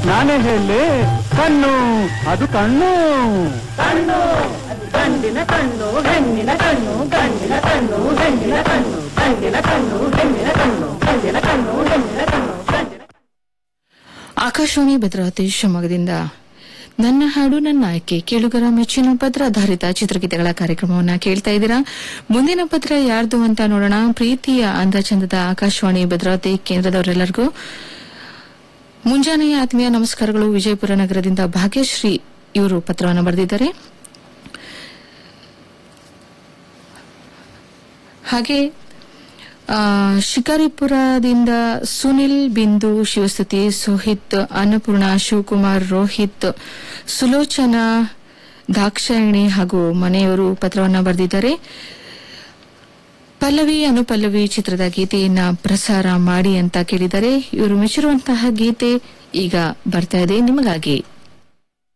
ನಾನೇ ಹೇಳಿ ಕಣ್ಣು ಅದು ಕಣ್ಣು ಕಣ್ಣು ಅದು ಗಂಡಿನ ಕಣ್ಣು ಹೆಣ್ಣಿನ ಕಣ್ಣು ಗಂಡಿನ ಕಣ್ಣು ಹೆಣ್ಣಿನ ಕಣ್ಣು ಗಂಡಿನ ಕಣ್ಣು ಹೆಣ್ಣಿನ ಕಣ್ಣು ಗಂಡಿನ ಕಣ್ಣು ಹೆಣ್ಣಿನ ಕಣ್ಣು ಗಂಡಿನ ಆಕಾಶವಾಣಿ ಭದ್ರಾವತಿ ಶಿವಮೊಗ್ಗದಿಂದ ನನ್ನ ಹಾಡು ನನ್ನ ಆಯ್ಕೆ ಕೇಳುಗರ ಮೆಚ್ಚಿನ ಪತ್ರಾಧಾರಿತ ಚಿತ್ರಗೀತೆಗಳ ಕಾರ್ಯಕ್ರಮವನ್ನ ಕೇಳ್ತಾ ಇದ್ದೀರಾ ಮುಂದಿನ ಪತ್ರ ಯಾರ್ದು ಅಂತ ನೋಡೋಣ ಪ್ರೀತಿಯ ಅಂದಚಂದದ ಆಕಾಶವಾಣಿ ಭದ್ರಾವತಿ ಕೇಂದ್ರದವರೆಲ್ಲರಿಗೂ ಮುಂಜಾನೆಯ ಆತ್ಮೀಯ ನಮಸ್ಕಾರಗಳು ವಿಜಯಪುರ ನಗರದಿಂದ ಭಾಗ್ಯಶ್ರೀ ಇವರು ಪತ್ರವನ್ನು ಬರೆದಿದ್ದಾರೆ ಹಾಗೆ ಆ, ಶಿಕಾರಿಪುರದಿಂದ ಸುನಿಲ್ ಬಿಂದು ಶಿವಸ್ತುತಿ ಸೋಹಿತ್ ಅನ್ನಪೂರ್ಣ ಶಿವಕುಮಾರ್ ರೋಹಿತ್ ಸುಲೋಚನಾ ದಾಕ್ಷಾಯಣಿ ಹಾಗೂ ಮನೆಯವರು ಪತ್ರವನ್ನು ಬರೆದಿದ್ದಾರೆ ಪಲ್ಲವಿ ಅನುಪಲ್ಲವಿ ಚಿತ್ರದ ಗೀತೆಯನ್ನ ಪ್ರಸಾರ ಮಾಡಿ ಅಂತ ಕೇಳಿದರೆ ಇವರು ಮೆಚ್ಚಿರುವಂತಹ ಗೀತೆ ಈಗ ಬರ್ತಾ ಇದೆ ನಿಮಗಾಗಿ